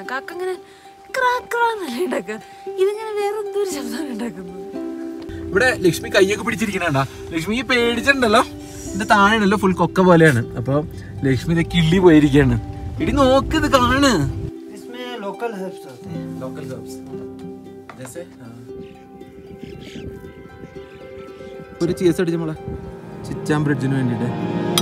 കാക്ക ഇങ്ങനെ ക്രാക്രാന്നല്ലേ ഉണ്ടാക്കുക ഇതിങ്ങനെ വേറെ എന്തോ ഒരു ശബ്ദമാണ് ഉണ്ടാക്കുന്നത് ഇവിടെ ലക്ഷ്മി കൈയൊക്കെ പിടിച്ചിരിക്കണണ്ട ലക്ഷ്മി പേടിച്ചിട്ടുണ്ടല്ലോ എന്റെ താഴെ ഉണ്ടല്ലോ ഫുൾ കൊക്ക പോലെയാണ് അപ്പൊ ലക്ഷ്മി ഇത് കിള്ളി പോയിരിക്കാണ് ഇടി നോക്ക് ഇത് കാണ് इसमें लोकल हर्ब्स होते हैं ലോക്കൽ ഹെർബ്സ് ഒരു ചീസ് അടിച്ച മോളെ ചിച്ചാൻ ബ്രിഡ്ജിന് വേണ്ടിട്ട്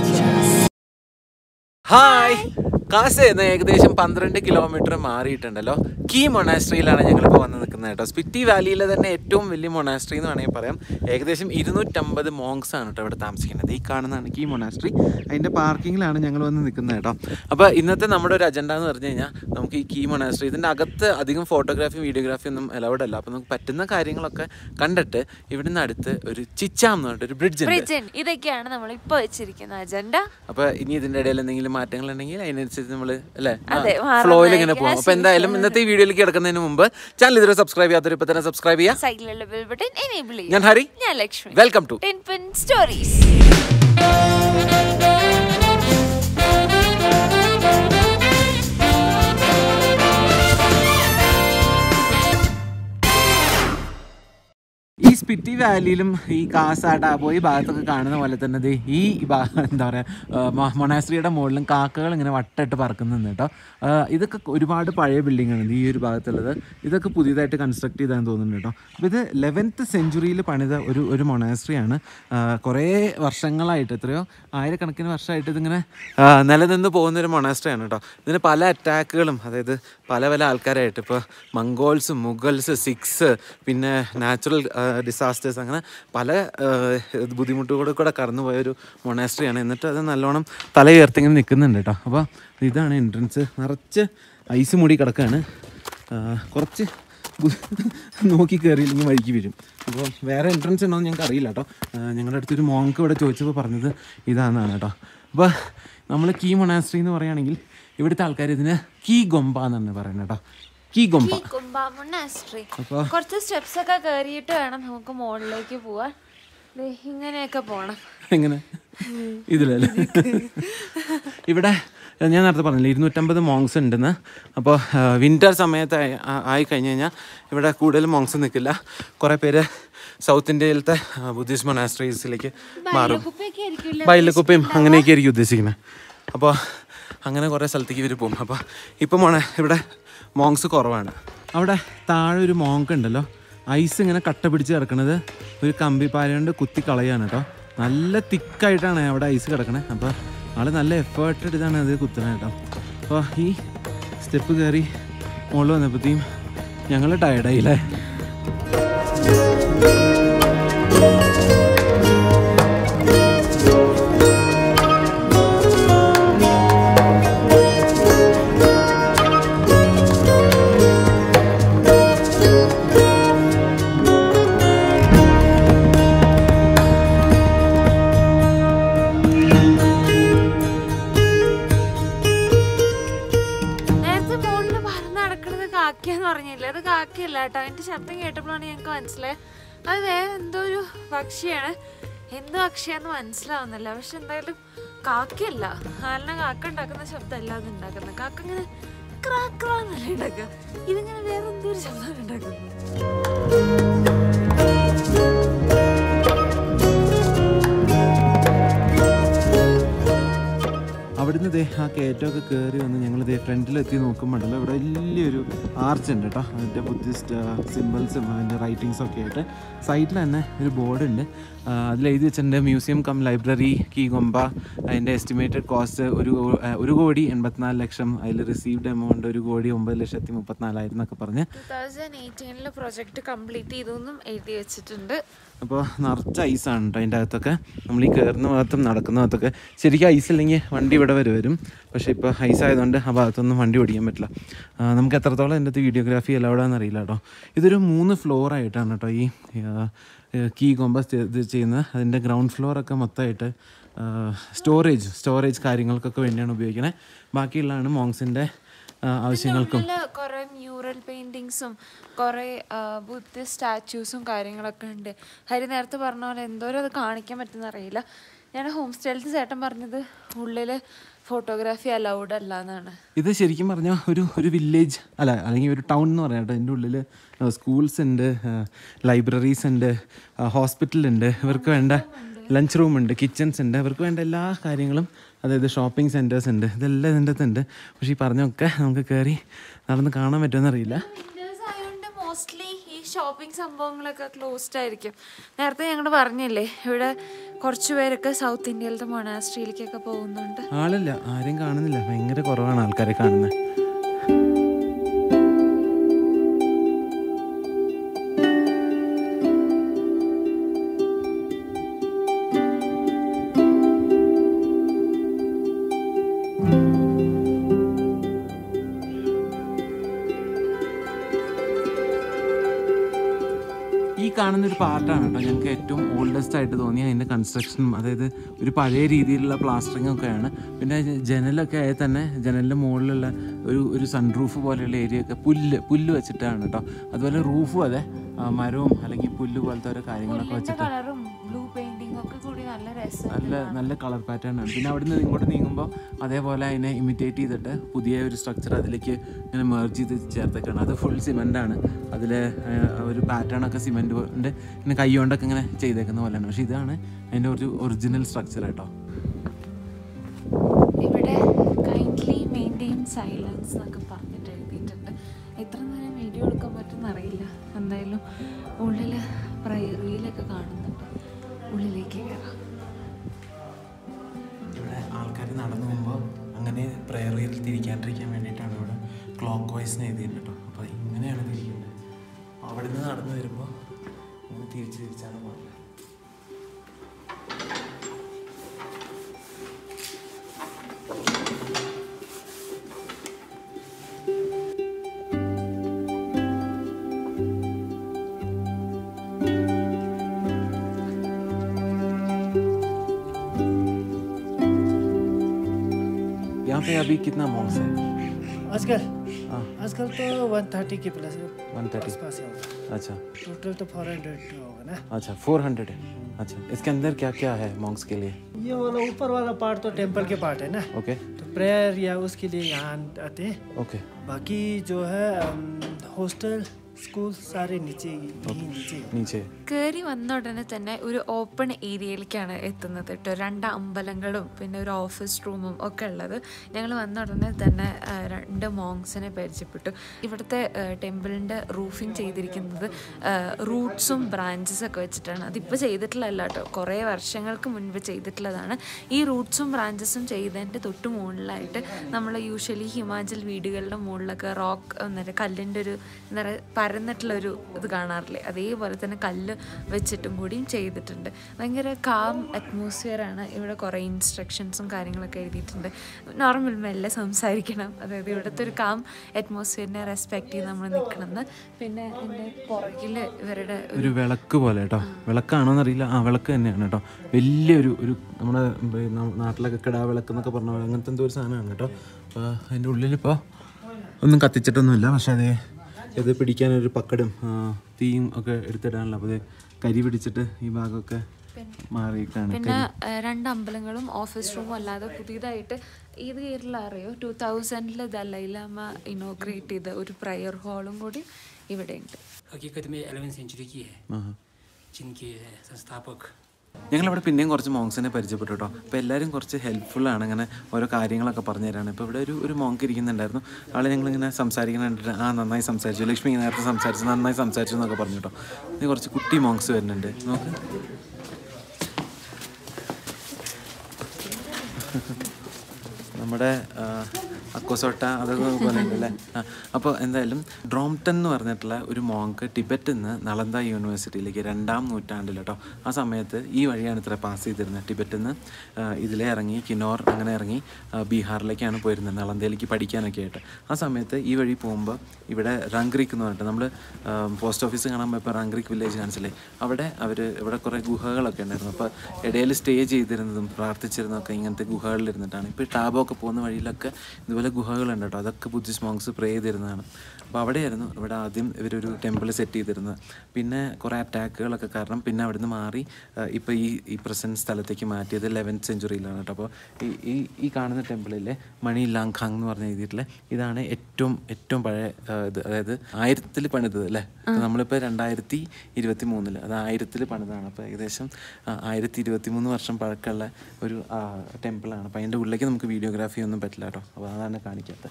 ഹായ് കാസേന്ന് ഏകദേശം പന്ത്രണ്ട് കിലോമീറ്റർ മാറിയിട്ടുണ്ടല്ലോ കീ മൊണാസ്ട്രിയിലാണ് ഞങ്ങളിപ്പോൾ വന്ന് നിൽക്കുന്നത് കേട്ടോ സ്പിറ്റി വാലിയിലെ തന്നെ ഏറ്റവും വലിയ മൊണാസ്ട്രി എന്ന് വേണമെങ്കിൽ പറയാം ഏകദേശം ഇരുന്നൂറ്റമ്പത് മോങ്സ് ആണ് കേട്ടോ ഇവിടെ താമസിക്കുന്നത് ഈ കാണുന്നതാണ് കീ മൊണാസ്ട്രി അതിൻ്റെ പാർക്കിങ്ങിലാണ് ഞങ്ങൾ വന്ന് നിൽക്കുന്നത് കേട്ടോ അപ്പോൾ ഇന്നത്തെ നമ്മുടെ ഒരു അജണ്ട എന്ന് പറഞ്ഞു കഴിഞ്ഞാൽ നമുക്ക് ഈ കീ മൊണാസ്ട്രി ഇതിൻ്റെ അകത്ത് അധികം ഫോട്ടോഗ്രാഫി വീഡിയോഗ്രാഫി ഒന്നും അലൗഡ് അല്ല അപ്പോൾ നമുക്ക് പറ്റുന്ന കാര്യങ്ങളൊക്കെ കണ്ടിട്ട് ഇവിടുന്ന് അടുത്ത് ഒരു ചിച്ചാം എന്ന് പറഞ്ഞിട്ട് ഒരു ബ്രിഡ്ജ് ഉണ്ട് ബ്രിഡ്ജൻ ഇതൊക്കെയാണ് നമ്മൾ ഇപ്പൊ വെച്ചിരിക്കുന്ന അജണ്ട അപ്പൊ ഇനി ഇതിന്റെ ഇടയിൽ എന്തെങ്കിലും മാറ്റങ്ങൾ ഉണ്ടെങ്കിൽ അതിനനുസരിച്ച് നമ്മൾ അല്ലേ അതെ, ഫ്ലോയിൽ ഇങ്ങനെ മാറുന്നതായിരിക്കും. പോകും അപ്പൊ എന്തായാലും ഇന്നത്തെ ഈ വീഡിയോയിലേക്ക് കിടക്കുന്നതിന് മുമ്പ് ചാനൽ ഇതുവരെ സബ്സ്ക്രൈബ് ചെയ്യാത്തവർ ഇപ്പൊ തന്നെ സബ്സ്ക്രൈബ് ചെയ്യാം സൈഡിലുള്ള ബെൽ ബട്ടൺ എനേബിൾ ഞാൻ ഹരി ഞാൻ Lakshmi welcome to ten pen stories ഈ സ്പിറ്റി വാലിയിലും ഈ കാസാട പോയി ഭാഗത്തൊക്കെ കാണുന്ന പോലെ തന്നെ ദേ ഈ ഭാ- എന്താ പറയുക മൊണാസ്ട്രിയുടെ മുകളിലും കാക്കകൾ ഇങ്ങനെ വട്ടമിട്ട് പറക്കുന്നുണ്ട് കേട്ടോ ആ, ഇതൊക്കെ ഒരുപാട് പഴയ ബിൽഡിംഗ് ആണ് ഈ ഒരു ഭാഗത്തുള്ളത് ഇതൊക്കെ പുതിയതായിട്ട് കൺസ്ട്രക്ട് ചെയ്താന്ന് തോന്നുന്നുണ്ട് കേട്ടോ അപ്പോൾ ഇത് ലെവൻത്ത് സെഞ്ചുറിയിൽ പണിത ഒരു ഒരു മൊണാസ്ട്രിയാണ് കുറേ വർഷങ്ങളായിട്ട് എത്രയോ ആയിരക്കണക്കിന് വർഷമായിട്ട് ഇതിങ്ങനെ ആ, നിലനിന്ന് പോകുന്ന ഒരു മൊണാസ്ട്രിയാണ് കേട്ടോ ഇതിന് പല അറ്റാക്കുകളും അതായത് പല പല ആൾക്കാരായിട്ട് ഇപ്പോൾ മംഗോൾസ് മുഗൾസ് സിക്സ് പിന്നെ നാച്ചുറൽ ഡിസാസ്റ്റേഴ്സ് അങ്ങനെ പല ആ, ബുദ്ധിമുട്ടുകൂടെ കൂടെ കടന്നു പോയ ഒരു മൊണാസ്ട്രിയാണ് എന്നിട്ട് അത് നല്ലോണം തല ഉയർത്തി ഇങ്ങനെ നിൽക്കുന്നുണ്ട് കേട്ടോ അപ്പോൾ ഇതാണ് എൻട്രൻസ് നിറച്ച് ഐസ് മൂടി കിടക്കുകയാണ് ആ, കുറച്ച് ബു- നോക്കി കയറിയില്ലെങ്കിൽ വഴിക്ക് വരും അപ്പോൾ വേറെ എൻട്രൻസ് ഉണ്ടോ എന്ന് ഞങ്ങൾക്ക് അറിയില്ല കേട്ടോ ആ, ഞങ്ങളുടെ അടുത്തൊരു മോങ്ക് ഇവിടെ ചോദിച്ചപ്പോൾ പറഞ്ഞത് ഇതാണെന്നാണ് കേട്ടോ അപ്പോൾ നമ്മൾ കീ മൊണാസ്ട്രി എന്ന് പറയുകയാണെങ്കിൽ ഇവിടുത്തെ ആൾക്കാർ ഇതിന് കീ ഗൊമ്പ എന്നാണ് പറയുന്നത് കേട്ടോ കീ ഗൊമ്പ കുംഭാമുണ്ണാസ്ട്രി അപ്പോൾ കുറച്ച് സ്റ്റെപ്സ് ഒക്കെ കയറിയിട്ട് വേണം നമുക്ക് മുകളിലേക്ക് പോവാൻ ദേ ഇങ്ങനെയൊക്കെ പോണം എങ്ങനെ ഇതിലല്ലേ ഇവിടെ ഞാൻ നേരത്തെ പറഞ്ഞില്ല ഇരുന്നൂറ്റമ്പത് മോങ്സ് ഉണ്ടെന്ന് അപ്പോൾ വിൻ്റർ സമയത്ത് ആയി- ആ- ആയി കഴിഞ്ഞ് കഴിഞ്ഞാൽ ഇവിടെ കൂടുതൽ മോങ്സ് നിൽക്കില്ല കുറേ പേര് സൗത്ത് ഇന്ത്യയിലത്തെ ബുദ്ധിസ്റ്റ് മൊണാസ്ട്രീസിലേക്ക് മാറും കുപ്പിയൊക്കെ ആയിരിക്കില്ല ബൈലക്കുപ്പയും അങ്ങനെയൊക്കെ ആയിരിക്കും ഉദ്ദേശിക്കുന്നത് അപ്പോൾ അങ്ങനെ കുറേ സ്ഥലത്തേക്ക് ഇവർ പോകും അപ്പോൾ ഇപ്പം മോണെ ഇവിടെ മോങ്സ് കുറവാണ് അവിടെ താഴെ ഒരു മോങ്ക് ഉണ്ടല്ലോ ഐസ് ഇങ്ങനെ കട്ട പിടിച്ച് കിടക്കണത് ഒരു കമ്പി പാര കൊണ്ട് കുത്തി കളയാണ് കേട്ടോ നല്ല തിക്കായിട്ടാണ് അവിടെ ഐസ് കിടക്കണത് അപ്പോൾ ആള് നല്ല എഫേർട്ട് എടുത്താണ് അത് കുത്തണത് കേട്ടോ അപ്പോൾ ഈ സ്റ്റെപ്പ് കയറി മുകളിൽ വന്നപ്പോഴത്തേക്കും ഞങ്ങൾ ടയർഡായില്ലേ നേരത്തെ മുകളിൽ പറന്ന് നടക്കുന്നത് കാക്കയെന്ന് പറഞ്ഞില്ലേ അത് കാക്കയല്ല കേട്ടോ അതിന്റെ ശബ്ദം കേട്ടപ്പോഴാണ് ഞങ്ങൾക്ക് മനസ്സിലായത് അത് വേറെ എന്തോ ഒരു പക്ഷിയാണ് എന്ത് പക്ഷിയാന്ന് മനസ്സിലാവുന്നില്ല പക്ഷെ എന്തായാലും കാക്കയല്ല കാരണം കാക്ക ഉണ്ടാക്കുന്ന ശബ്ദമല്ല അത് ഉണ്ടാക്കുന്നത് കാക്ക ഇങ്ങനെ ക്രാക്രാന്നല്ലേ ഉണ്ടാക്കുക ഇതിങ്ങനെ വേറെ എന്തോ ഒരു ശബ്ദമാണ് ഉണ്ടാക്കുന്നത് അവിടുന്ന് ദേ ആ കയറ്റമൊക്കെ കയറി വന്ന് ഞങ്ങൾ ദേ ഫ്രണ്ടിലെത്തി നോക്കുമ്പോണ്ടല്ലോ ഇവിടെ വലിയൊരു ആർച്ച് ഉണ്ട് കേട്ടോ അതിൻ്റെ ബുദ്ധിസ്റ്റ് സിമ്പിൾസും അതിൻ്റെ റൈറ്റിങ്സും ഒക്കെ ആയിട്ട് സൈഡിൽ തന്നെ ഒരു ബോർഡ് ഉണ്ട് അതിൽ എഴുതി വെച്ചിട്ടുണ്ട് museum cum library Key Gompa അതിൻ്റെ എസ്റ്റിമേറ്റഡ് കോസ്റ്റ് ഒരു കോ- ആ, ഒരു കോടി എൺപത്തിനാല് ലക്ഷം അതിൽ റിസീവ്ഡ് എമൗണ്ട് ഒരു കോടി ഒമ്പത് ലക്ഷത്തി മുപ്പത്തിനാലായിരം എന്നൊക്കെ പറഞ്ഞ് ടു തൗസൻഡ് എയ്റ്റീനിൽ പ്രൊജക്ട് കംപ്ലീറ്റ് ചെയ്തെന്നും എഴുതി വെച്ചിട്ടുണ്ട് അപ്പോൾ നിറച്ച ഐസാണ് കേട്ടോ അതിൻ്റെ അകത്തൊക്കെ നമ്മൾ ഈ കയറുന്ന ഭാഗത്തും നടക്കുന്ന ഭാഗത്തൊക്കെ ശരിക്കും ഐസ് ഇല്ലെങ്കിൽ വണ്ടി ഇവിടെ വരെ വരും പക്ഷേ ഇപ്പോൾ ഐസ് ആയതുകൊണ്ട് ആ ഭാഗത്തൊന്നും വണ്ടി ഓടിക്കാൻ പറ്റില്ല ആ, നമുക്ക് എത്രത്തോളം എൻ്റെ അകത്ത് വീഡിയോഗ്രാഫി അലൗഡാന്ന് അറിയില്ല കേട്ടോ ഇതൊരു മൂന്ന് ഫ്ലോർ ആയിട്ടാണ് കേട്ടോ ഈ കീ കോമ്പസ് ഇത് ചെയ്യുന്നത് അതിൻ്റെ ഗ്രൗണ്ട് ഫ്ലോറൊക്കെ മൊത്തമായിട്ട് സ്റ്റോറേജ് സ്റ്റോറേജ് കാര്യങ്ങൾക്കൊക്കെ വേണ്ടിയാണ് ഉപയോഗിക്കുന്നത് ബാക്കിയുള്ളതാണ് മോങ്സിൻ്റെ ആവശ്യങ്ങൾക്കും ഇതിനുള്ളില് കുറെ മ്യൂറൽ പെയിന്റിങ്സും കുറെ ബുദ്ധിസ്റ്റ് സ്റ്റാച്യൂസും കാര്യങ്ങളൊക്കെ ഉണ്ട് ഹരി നേരത്തെ പറഞ്ഞ പോലെ എന്തോരം അത് കാണിക്കാൻ പറ്റുന്ന അറിയില്ല ഞാൻ ഹോം സ്റ്റൈലത്തെ ചേട്ടൻ പറഞ്ഞത് ഉള്ളിൽ ഫോട്ടോഗ്രാഫി അലൗഡ് അല്ല എന്നാണ് ഇത് ശരിക്കും പറഞ്ഞാൽ ഒരു ഒരു വില്ലേജ് അല്ല അല്ലെങ്കിൽ ഒരു ടൗൺ എന്ന് പറയാം കേട്ടോ എൻ്റെ ഉള്ളിൽ സ്കൂൾസ് ഉണ്ട് ലൈബ്രറീസ് ഉണ്ട് ഹോസ്പിറ്റൽ ഉണ്ട് ഇവർക്ക് വേണ്ട ലഞ്ച് റൂം ഉണ്ട് കിച്ചൺസ് ഉണ്ട് ഇവർക്ക് വേണ്ട എല്ലാ കാര്യങ്ങളും അതായത് ഷോപ്പിംഗ് സെൻറ്റേഴ്സ് ഉണ്ട് ഇതെല്ലാം ഇതിൻ്റെ അകത്തുണ്ട് പക്ഷേ ഈ പറഞ്ഞൊക്കെ നമുക്ക് കയറി നടന്ന് കാണാൻ പറ്റുമെന്ന് അറിയില്ല വിന്റേഴ്സ് ആയതുകൊണ്ട് മോസ്റ്റ്ലി ഈ ഷോപ്പിംഗ് സംഭവങ്ങളൊക്കെ ക്ലോസ്ഡ് ആയിരിക്കും നേരത്തെ ഞങ്ങൾ പറഞ്ഞില്ലേ ഇവിടെ കുറച്ച് പേരൊക്കെ സൗത്ത് ഇന്ത്യയിലത്തെ മൊണാസ്ട്രിയിലേക്കൊക്കെ പോകുന്നുണ്ട് ആളില്ല ആരെയും കാണുന്നില്ല ഭയങ്കര കുറവാണ് ആൾക്കാരെ കാണുന്നത് ഈ കാണുന്ന ഒരു പാർട്ടാണ് കേട്ടോ ഞങ്ങൾക്ക് ഏറ്റവും ഓൾഡസ്റ്റ് ആയിട്ട് തോന്നിയ അതിൻ്റെ കൺസ്ട്രക്ഷനും അതായത് ഒരു പഴയ രീതിയിലുള്ള പ്ലാസ്റ്ററിങ് ഒക്കെയാണ് പിന്നെ ജ- ജനലൊക്കെ ആയാൽ തന്നെ ജനലിൻ്റെ മുകളിലുള്ള ഒരു ഒരു സൺറൂഫ് പോലെയുള്ള ഏരിയ ഒക്കെ പുല്ല് പുല്ല് വെച്ചിട്ടാണ് കേട്ടോ അതുപോലെ റൂഫും അതെ ആ, മരവും അല്ലെങ്കിൽ പുല്ല് പോലത്തെ ഓരോ കാര്യങ്ങളൊക്കെ വെച്ചിട്ട് കളറും ബ്ലൂ പെയിന്റിംഗ് ഒക്കെ കൂടി നല്ല രസം നല്ല നല്ല കളർ പാറ്റേൺ ആണ് പിന്നെ അവിടുന്ന് ഇങ്ങോട്ട് നീങ്ങുമ്പോൾ അതേപോലെ അതിനെ ഇമിറ്റേറ്റ് ചെയ്തിട്ട് പുതിയ ഒരു സ്ട്രക്ചർ അതിലേക്ക് ഇങ്ങനെ മെർജ് ചെയ്ത് ചേർത്തേക്കാണ് അത് ഫുൾ സിമെൻ്റ് ആണ് അതിൽ ഒരു പാറ്റേൺ ഒക്കെ സിമെൻറ്റിൻ്റെ ഇങ്ങനെ കൈ കൊണ്ടൊക്കെ ഇങ്ങനെ ചെയ്തേക്കുന്ന പോലെയാണ് പക്ഷേ ഇതാണ് അതിൻ്റെ ഒരു ഒറിജിനൽ സ്ട്രക്ചർ കേട്ടോ ഇവിടെ കൈൻഡ്ലി മെയിൻറ്റെയിൻ സൈലൻസ് എന്നൊക്കെ പറഞ്ഞിട്ട് എഴുതിയിട്ടുണ്ട് എത്ര നേരം വീഡിയോ എടുക്കാൻ പറ്റുമെന്ന് അറിയില്ല എന്തായാലും ഉള്ളിൽ റീലൊക്കെ കാണുന്നുണ്ട് ഉള്ളിലേക്ക് കയറാം ഇവിടെ ആൾക്കാർ നടന്നു പോകുമ്പോൾ അങ്ങനെ പ്രയറിൽ തിരിക്കാണ്ടിരിക്കാൻ വേണ്ടിയിട്ടാണ് ഇവിടെ ക്ലോക്ക് വൈസിന് എഴുതിയിട്ടുണ്ട് കേട്ടോ അപ്പോൾ ഇങ്ങനെയാണ് തിരിക്കേണ്ടത് അവിടെ നിന്ന് നടന്നു വരുമ്പോൾ ഇങ്ങനെ തിരിച്ച് തിരിച്ചാണ് പോകുന്നത് यहाँ पे अभी कितना मॉन्क्स है आजकल हाँ आजकल तो वन थर्टी के प्लस वन थर्टी आसपास है होगा। अच्छा टोटल तो फोर हंड्रेड होगा ना अच्छा फोर हंड्रेड है अच्छा इसके अंदर क्या क्या है मॉन्क्स के लिए ये वाला ऊपर वाला पार्ट तो टेंपल के पार्ट है ना ओके तो प्रेयर या उसके लिए यहाँ आते हैं ओके बाकी जो है हॉस्टल स्कूल सारे नीचे यहीं नीचे नीचे കയറി വന്ന ഉടനെ തന്നെ ഒരു ഓപ്പൺ ഏരിയയിലേക്കാണ് എത്തുന്നത് കേട്ടോ രണ്ട് അമ്പലങ്ങളും പിന്നെ ഒരു ഓഫീസ് റൂമും ഒക്കെ ഉള്ളത് ഞങ്ങൾ വന്ന ഉടനെ തന്നെ ആ, രണ്ട് മോങ്സിനെ പരിചയപ്പെട്ടു ഇവിടുത്തെ ടെമ്പിളിൻ്റെ റൂഫിങ് ചെയ്തിരിക്കുന്നത് റൂട്ട്സും ബ്രാഞ്ചസ് ഒക്കെ വെച്ചിട്ടാണ് അതിപ്പോൾ ചെയ്തിട്ടുള്ളതല്ല കേട്ടോ കുറേ വർഷങ്ങൾക്ക് മുൻപ് ചെയ്തിട്ടുള്ളതാണ് ഈ റൂട്ട്സും ബ്രാഞ്ചസും ചെയ്തതിൻ്റെ തൊട്ട് മുകളിലായിട്ട് നമ്മൾ യൂഷ്വലി ഹിമാചൽ വീടുകളുടെ മുകളിലൊക്കെ റോക്ക് എന്നിട്ട് കല്ലിൻ്റെ ഒരു എന്താ പറയുക പരന്നിട്ടുള്ളൊരു ഇത് കാണാറില്ലേ അതേപോലെ തന്നെ കല്ല് വെച്ചിട്ടും കൂടിയും ചെയ്തിട്ടുണ്ട് ഭയങ്കര കാം അറ്റ്മോസ്ഫിയറാണ് ഇവിടെ കുറേ ഇൻസ്ട്രക്ഷൻസും കാര്യങ്ങളൊക്കെ എഴുതിയിട്ടുണ്ട് നോർമൽ മെല്ലെ സംസാരിക്കണം അതായത് ഇവിടുത്തെ ഒരു കാം അറ്റ്മോസ്ഫിയറിനെ റെസ്പെക്റ്റ് ചെയ്ത് നമ്മൾ നിൽക്കണമെന്ന് പിന്നെ എൻ്റെ പുറകിൽ ഇവരുടെ ഒരു വിളക്ക് പോലെ കേട്ടോ വിളക്കാണോന്ന് അറിയില്ല ആ വിളക്ക് തന്നെയാണ് കേട്ടോ വലിയൊരു ഒരു നമ്മുടെ ബ- ന- നാട്ടിലൊക്കെ കിടാ വിളക്ക് എന്നൊക്കെ പറഞ്ഞ പോലെ അങ്ങനത്തെ എന്തോ ഒരു സാധനമാണ് കേട്ടോ അപ്പോൾ അതിൻ്റെ ഉള്ളിലിപ്പോൾ ഒന്നും കത്തിച്ചിട്ടൊന്നുമില്ല പക്ഷെ അത് ഇത് പിടിക്കാനൊരു പക്കടും ആ, തീയും ഒക്കെ എടുത്തിടാനുള്ള അപ്പോൾ ഇത് കരി പിടിച്ചിട്ട് ഈ ഭാഗമൊക്കെ മാറിയിട്ടാണ് പിന്നെ ഏഹ്, രണ്ട് അമ്പലങ്ങളും ഓഫീസ് റൂമും അല്ലാതെ പുതിയതായിട്ട് ഇത് കേരള അറിയോ ടൂ തൗസൻഡിൽ ദലൈലാമ ഇനോഗ്രേറ്റ് ചെയ്ത ഒരു പ്രയർ ഹാളും കൂടി ഇവിടെ ഉണ്ട് हकीकत में एलेवन सेंचुरी की है ആ जिनके संस्थापक ഞങ്ങളിവിടെ പിന്നെയും കുറച്ച് മോങ്സിനെ പരിചയപ്പെട്ടു കേട്ടോ അപ്പോൾ എല്ലാവരും കുറച്ച് ഹെൽപ്ഫുള്ളാണ് ഇങ്ങനെ ഓരോ കാര്യങ്ങളൊക്കെ പറഞ്ഞു തരാണ് ഇപ്പോൾ ഇവിടെ ഒരു ഒരു മോങ്ക് ഇരിക്കുന്നുണ്ടായിരുന്നു ആളെ ഞങ്ങളിങ്ങനെ സംസാരിക്കുന്ന കണ്ടിട്ട് ആ നന്നായി സംസാരിച്ചു ലക്ഷ്മി നേരത്തെ സംസാരിച്ചു നന്നായി സംസാരിച്ചു എന്നൊക്കെ പറഞ്ഞു കേട്ടോ ഇനി കുറച്ച് കുട്ടി മോങ്സ് വരുന്നുണ്ട് നോക്ക് നമ്മുടെ ആ, അക്കോസോട്ട അതൊക്കെ പോലെ ഉണ്ടല്ലേ ആ അപ്പോൾ എന്തായാലും ഡ്രോംടൺ എന്ന് പറഞ്ഞിട്ടുള്ള ഒരു മോങ്ക് ടിബറ്റിൽ നിന്ന് നളന്ദ യൂണിവേഴ്സിറ്റിയിലേക്ക് രണ്ടാം നൂറ്റാണ്ടിൽ കേട്ടോ ആ സമയത്ത് ഈ വഴിയാണ് ഇത്ര പാസ് ചെയ്തിരുന്നത് ടിബറ്റിൽ നിന്ന് ആ, ഇതിലേ ഇറങ്ങി കിന്നോർ അങ്ങനെ ഇറങ്ങി ആ, ബീഹാറിലേക്കാണ് പോയിരുന്നത് നളന്ദയിലേക്ക് പഠിക്കാനൊക്കെ ആയിട്ട് ആ സമയത്ത് ഈ വഴി പോകുമ്പോൾ ഇവിടെ റംഗ്രിക്ക് എന്ന് പറഞ്ഞിട്ട് നമ്മൾ പോസ്റ്റ് ഓഫീസ് കാണാൻ പോയപ്പോൾ റംഗ്രിക്ക് വില്ലേജ് കാണിച്ചില്ലേ അവിടെ അവർ ഇവിടെ കുറേ ഗുഹകളൊക്കെ ഉണ്ടായിരുന്നു അപ്പോൾ ഇടയിൽ സ്റ്റേ ചെയ്തിരുന്നതും പ്രാർത്ഥിച്ചിരുന്നതൊക്കെ ഇങ്ങനത്തെ ഗുഹകളിലിരുന്നിട്ടാണ് ഇപ്പോൾ ടാബോ ഒക്കെ പോകുന്ന വഴിയിലൊക്കെ ഇതുപോലെ ഇതുപോലെ ഗുഹകളുണ്ട് കേട്ടോ അതൊക്കെ ബുദ്ധിസ്റ്റ് മോങ്സ് പ്രേ ചെയ്തിരുന്നതാണ് അപ്പോൾ അവിടെയായിരുന്നു ഇവിടെ ആദ്യം ഇവരൊരു ടെമ്പിൾ സെറ്റ് ചെയ്തിരുന്നത് പിന്നെ കുറേ അറ്റാക്കുകളൊക്കെ കാരണം പിന്നെ അവിടുന്ന് മാറി ഇപ്പോൾ ഈ ഈ പ്രസൻറ്റ് സ്ഥലത്തേക്ക് മാറ്റിയത് ലെവൻത്ത് സെഞ്ചുറിയിലാണ് കേട്ടോ അപ്പോൾ ഈ ഈ ഈ കാണുന്ന ടെമ്പിളിലെ മണി ലാങ്ഖാങ് എന്ന് പറഞ്ഞ എഴുതിയിട്ടുള്ള ഇതാണ് ഏറ്റവും ഏറ്റവും പഴയ ആ, ഇത് അതായത് ആയിരത്തിൽ പണിതത് അല്ലേ നമ്മളിപ്പോൾ രണ്ടായിരത്തി ഇരുപത്തി മൂന്നില് അത് ആയിരത്തിൽ പണിതാണ് അപ്പോൾ ഏകദേശം ആയിരത്തി ഇരുപത്തി മൂന്ന് വർഷം പഴക്കമുള്ള ഒരു ടെമ്പിളാണ് അപ്പോൾ അതിൻ്റെ ഉള്ളിലേക്ക് നമുക്ക് വീഡിയോഗ്രാഫി ഒന്നും പറ്റില്ല കേട്ടോ അപ്പോൾ അതാണ് കാണിക്കാത്തത്